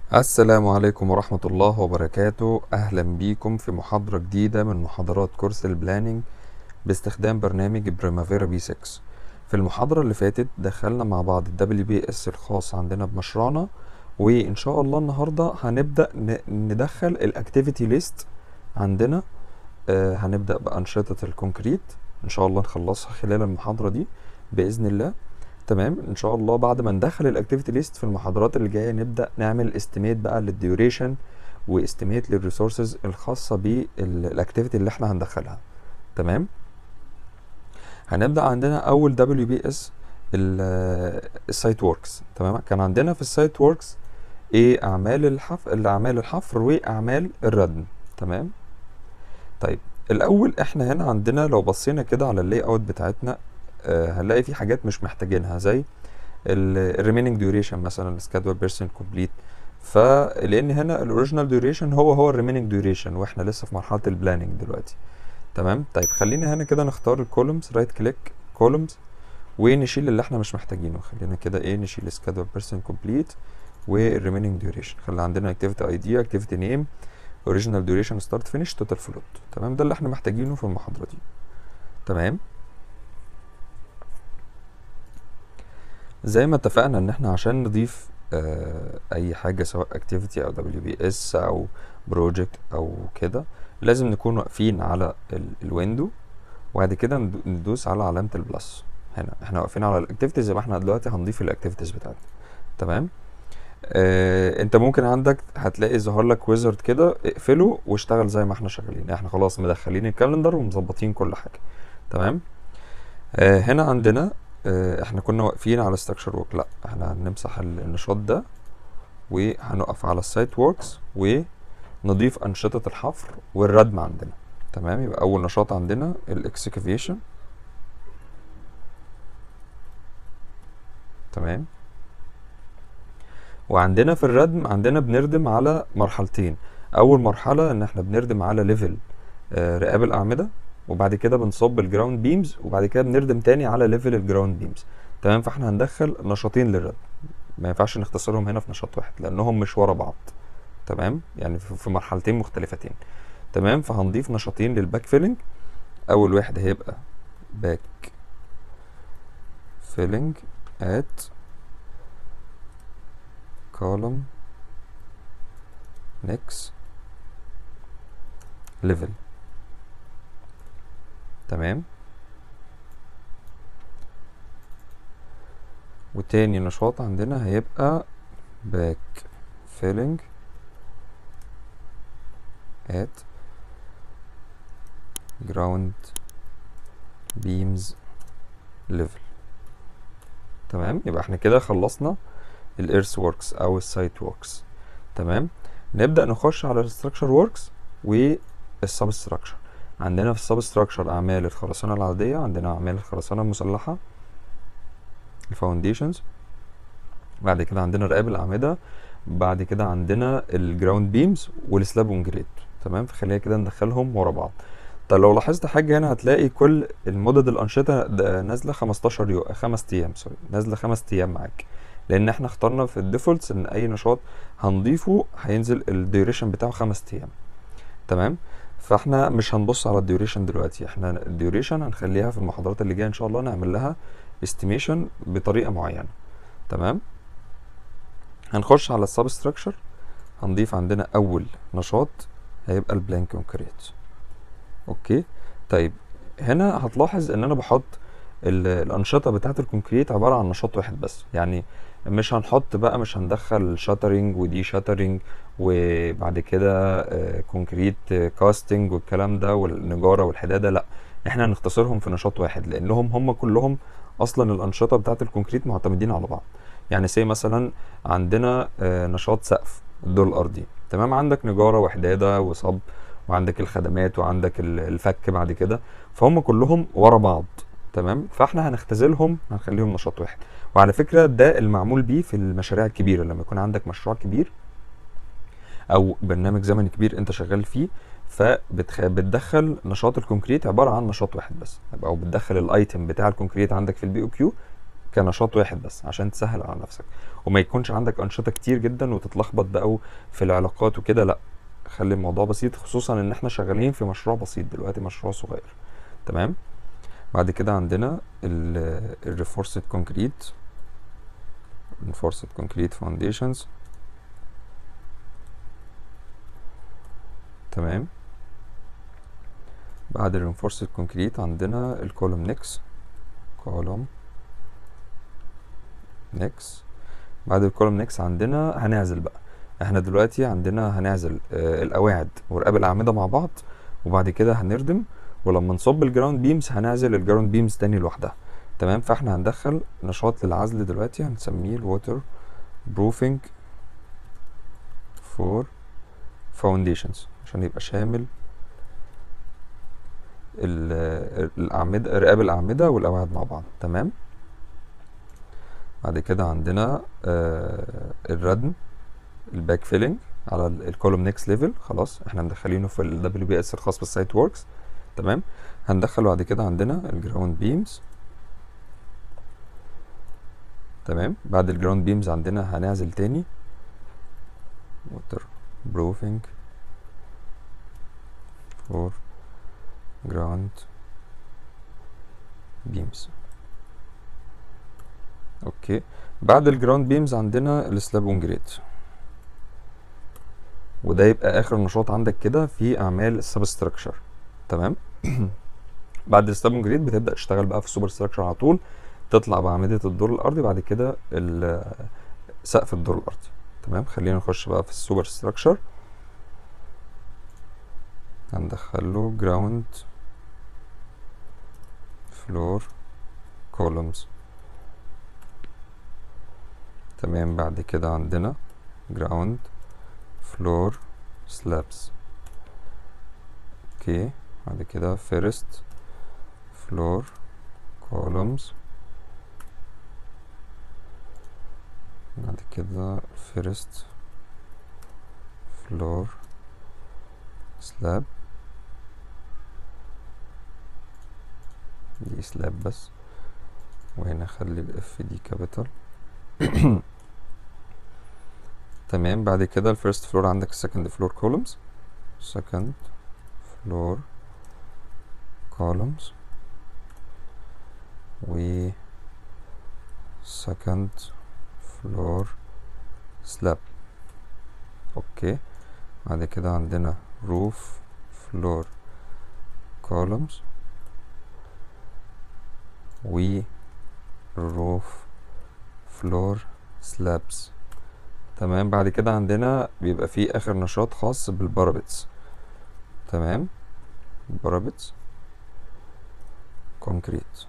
السلام عليكم ورحمة الله وبركاته أهلا بيكم في محاضرة جديدة من محاضرات كورس البلاننج باستخدام برنامج بريمافيرا بي 6 في المحاضرة اللي فاتت دخلنا مع بعض ال WBS الخاص عندنا بمشروعنا وإن شاء الله النهاردة هنبدأ ن- ندخل الأكتيفيتي ليست عندنا آه هنبدأ بأنشطة الكونكريت إن شاء الله نخلصها خلال المحاضرة دي بإذن الله تمام ان شاء الله بعد ما ندخل الاكتيفيتي ليست في المحاضرات اللي جايه نبدا نعمل استيميت بقى للديوريشن واستيميت للريسورسز الخاصه بالاكتيفيتي اللي احنا هندخلها تمام هنبدا عندنا اول دبليو بي اس السايت وركس تمام كان عندنا في السايت وركس ايه اعمال الحفر اعمال الحفر واعمال الردم تمام طيب الاول احنا هنا عندنا لو بصينا كده على اللاي اوت بتاعتنا آه، هنلاقي في حاجات مش محتاجينها زي الريميننج ديوريشن مثلا السكادول بيرسون كومبليت فلان هنا الاوريجينال ديوريشن هو هو الريميننج ديوريشن واحنا لسه في مرحله البلاننج دلوقتي تمام طيب خلينا هنا كده نختار الكولومز رايت كليك كولومز ونشيل اللي احنا مش محتاجينه خلينا كده ايه نشيل سكادول بيرسون كومبليت والريميننج ديوريشن خلي عندنا اكتيفيتي اي دي اكتيفيتي نيم اوريجينال ديوريشن ستارت فينيش توتال فلوت تمام ده اللي احنا محتاجينه في المحاضره دي تمام زي ما اتفقنا ان احنا عشان نضيف آه، اي حاجه سواء اكتيفيتي او دبليو بي اس او بروجكت او كده لازم نكون واقفين على ال- الويندو وبعد كده ند- ندوس على علامه البلس هنا احنا واقفين على الاكتيفيتيز يبقى احنا دلوقتي هنضيف الاكتيفيتيز بتاعتنا تمام آه انت ممكن عندك هتلاقي ظهر لك ويزرد كده اقفله واشتغل زي ما احنا شغالين احنا خلاص مدخلين الكالندر ومظبطين كل حاجه تمام آه هنا عندنا آه احنا كنا واقفين على structure work لا احنا هنمسح ال- النشاط ده وهنقف على السايت ووركس ونضيف أنشطة الحفر والردم عندنا تمام يبقى أول نشاط عندنا الاكسكافيشن تمام وعندنا في الردم عندنا بنردم على مرحلتين أول مرحلة إن احنا بنردم على ليفل آه رقاب الأعمدة وبعد كده بنصب الجراوند بيمز وبعد كده بنردم تاني على ليفل الجراوند بيمز تمام فاحنا هندخل نشاطين للردم ما ينفعش نختصرهم هنا في نشاط واحد لانهم مش ورا بعض تمام يعني في في مرحلتين مختلفتين تمام فهنضيف نشاطين للباك فيلنج اول واحد هيبقى باك فيلنج ات column next level تمام وتاني نشاط عندنا هيبقى back filling at ground beams level تمام يبقى احنا كده خلصنا الايرث وركس او السايت وركس تمام نبدأ نخش على الستراكشر وركس والسب ستراكشر عندنا في السب ستراكشر اعمال الخرسانة العادية عندنا اعمال الخرسانة المسلحة الفاونديشنز بعد كده عندنا رقاب الأعمدة بعد كده عندنا الجراوند بيمز والسلاب اونجريد تمام فخلينا كده ندخلهم ورا بعض طب لو لاحظت حاجة هنا هتلاقي كل المدد الأنشطة ده نازلة 15 يوم خمس أيام سوري نازلة خمس أيام معاك لأن احنا اخترنا في الديفولتس إن أي نشاط هنضيفه هينزل الديوريشن بتاعه خمس أيام تمام فاحنا مش هنبص على الديوريشن دلوقتي احنا الديوريشن هنخليها في المحاضرات اللي جايه ان شاء الله نعمل لها استيميشن بطريقه معينه تمام هنخش على السب ستراكشر هنضيف عندنا اول نشاط هيبقى البلانك كونكريت اوكي طيب هنا هتلاحظ ان انا بحط ال- الانشطه بتاعه الكونكريت عباره عن نشاط واحد بس يعني مش هنحط بقى مش هندخل شاترينج ودي شاترينج وبعد كده آه، كونكريت آه، كاستنج والكلام ده والنجاره والحداده لا احنا هنختصرهم في نشاط واحد لانهم هم كلهم اصلا الانشطه بتاعه الكونكريت معتمدين على بعض يعني سي مثلا عندنا آه، نشاط سقف الدور الارضي تمام عندك نجاره وحداده وصب وعندك الخدمات وعندك ال- الفك بعد كده فهم كلهم ورا بعض تمام فاحنا هنختزلهم هنخليهم نشاط واحد وعلى فكره ده المعمول بيه في المشاريع الكبيره لما يكون عندك مشروع كبير او برنامج زمني كبير انت شغال فيه فبتدخل نشاط الكونكريت عباره عن نشاط واحد بس او بتدخل الايتم بتاع الكونكريت عندك في البي او كيو كنشاط واحد بس عشان تسهل على نفسك وما يكونش عندك انشطه كتير جدا وتتلخبط بقى في العلاقات وكده لا خلي الموضوع بسيط خصوصا ان احنا شغالين في مشروع بسيط دلوقتي مشروع صغير تمام بعد كده عندنا الريفورسد كونكريت reinforced concrete foundations تمام بعد ال reinforced concrete عندنا الكولوم نيكس كولوم نيكس بعد الكولوم نيكس عندنا هنعزل بقى احنا دلوقتي عندنا هنعزل آه القواعد ورقاب الاعمده مع بعض وبعد كده هنردم ولما نصب الجراوند بيمز هنعزل الجراوند بيمز تاني لوحدها تمام فاحنا هندخل نشاط للعزل دلوقتي هنسميه الووتر بروفنج فور فاونديشنز عشان يبقى شامل الأعمدة رقاب الأعمدة والقواعد مع بعض تمام بعد كده عندنا آه الردم الباك فيلنج على الكولوم نيكس ليفل خلاص احنا مدخلينه في ال دبليو بي اس الخاص بالسايت وركس تمام هندخل بعد كده عندنا الجراوند بيمز تمام بعد الجراوند بيمز عندنا هنعزل تاني ووتر بروفنج فور جراوند بيمز اوكي بعد الجراوند بيمز عندنا السلاب اونجريت وده يبقى اخر نشاط عندك كده في اعمال السبستراكشر تمام بعد السلاب اونجريت بتبدا تشتغل بقى في السوبر ستراكشر على طول تطلع بأعمدة الدور الأرضي بعد كده سقف الدور الأرضي تمام خلينا نخش بقى في السوبر ستراكشر هندخله جراوند فلور كولومز تمام بعد كده عندنا جراوند فلور سلابس اوكي بعد كده فيرست فلور كولومز بعد كده first floor slab دي سلاب بس وهنا خلي الاف دي كابيتال تمام بعد كده الفيرست فلور عندك second floor columns second floor columns و second فلور سلاب اوكي بعد كده عندنا روف فلور كولومز و روف فلور سلابس تمام بعد كده عندنا بيبقى فيه اخر نشاط خاص بالبارابتس تمام بارابتس كونكريت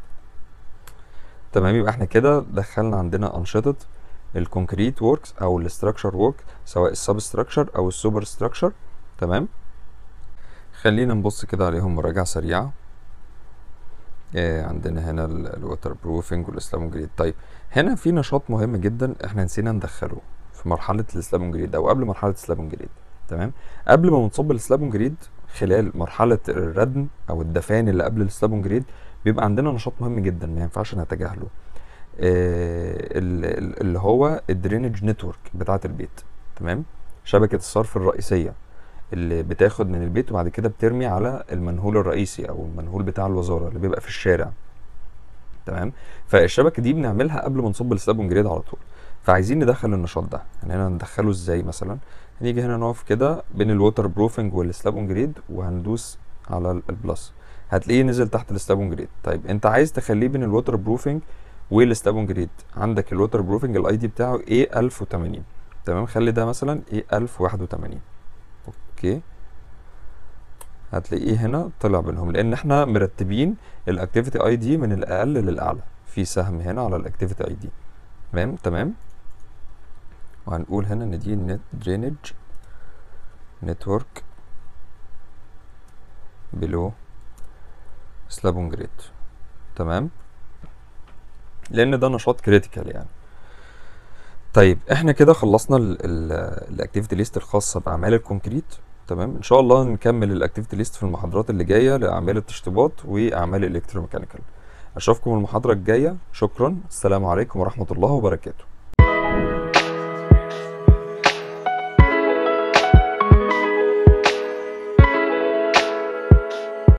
تمام يبقى احنا كده دخلنا عندنا انشطه الكونكريت وركس او الاستراكشر ورك سواء السب ستراكشر او السوبر ستراكشر تمام خلينا نبص كده عليهم مراجعه سريعه آه عندنا هنا الووتر بروفنج والاسلام جريد طيب هنا في نشاط مهم جدا احنا نسينا ندخله في مرحله الاسلام جريد او قبل مرحله الاسلام جريد تمام قبل ما بنصب الاسلام جريد خلال مرحله الردم او الدفان اللي قبل الاسلام جريد بيبقى عندنا نشاط مهم جدا ما ينفعش نتجاهله آه اللي هو الدرينج نتورك بتاعه البيت تمام شبكه الصرف الرئيسيه اللي بتاخد من البيت وبعد كده بترمي على المنهول الرئيسي او المنهول بتاع الوزاره اللي بيبقى في الشارع تمام فالشبكه دي بنعملها قبل ما نصب السلاب جريد على طول فعايزين ندخل النشاط ده يعني هنا ندخله ازاي مثلا هنيجي هنا نقف كده بين الووتر بروفنج والسلاب جريد وهندوس على البلس هتلاقيه نزل تحت الستابون جريد طيب انت عايز تخليه بين الووتر بروفنج والستابون جريد عندك الووتر بروفنج الاي دي بتاعه ايه 1080 تمام خلي ده مثلا ايه 1081 اوكي هتلاقيه هنا طلع بينهم لان احنا مرتبين الاكتيفيتي اي دي من الاقل للاعلى في سهم هنا على الاكتيفيتي اي دي تمام تمام وهنقول هنا ان دي نت درينج نتورك بلو سلابون جريد تمام لان ده نشاط كريتيكال يعني طيب احنا كده خلصنا الاكتيفيتي ليست الخاصه باعمال الكونكريت تمام ان شاء الله نكمل الاكتيفيتي ليست في المحاضرات اللي جايه لاعمال التشطيبات واعمال الالكتروميكانيكال اشوفكم المحاضرة الجاية شكرا السلام عليكم ورحمة الله وبركاته